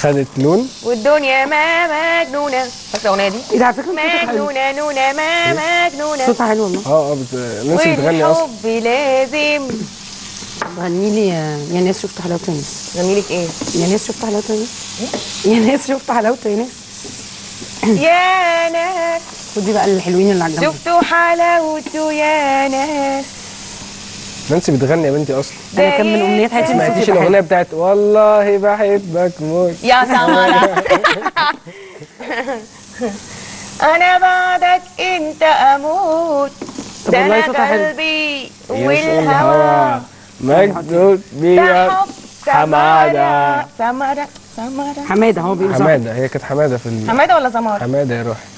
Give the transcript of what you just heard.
خدت لون والدنيا ما مجنونه فاكره الاغنيه دي ايه ده على فكره صوتك حلو مجنونه نونه ما مجنونه صوتها حلو والله اه اه بت... نانسي بتغني اصلا والحب لازم غني لي يا يا ناس شفت حلاوه الناس غني لك ايه يا ناس شفت حلاوه الناس يا ناس شفت حلاوه الناس يا ناس خدي بقى الحلوين اللي على الجنب شفتوا حلاوته يا ناس نانسي بتغني يا بنتي اصلا انا كان من امنيات حياتي ما إن سمعتيش صوتي يبقى الاغنيه بتاعت والله بحبك موت يا سمرة انا بعدك انت اموت طب ده والله انا صوتها حلو. قلبي يا والهوى الهوى مجدود ده بيا حب حمادة سمرة سمرة حماده هو بيقول صح حماده هي كانت حماده في ال... حماده ولا سمرة؟ حماده يا روحي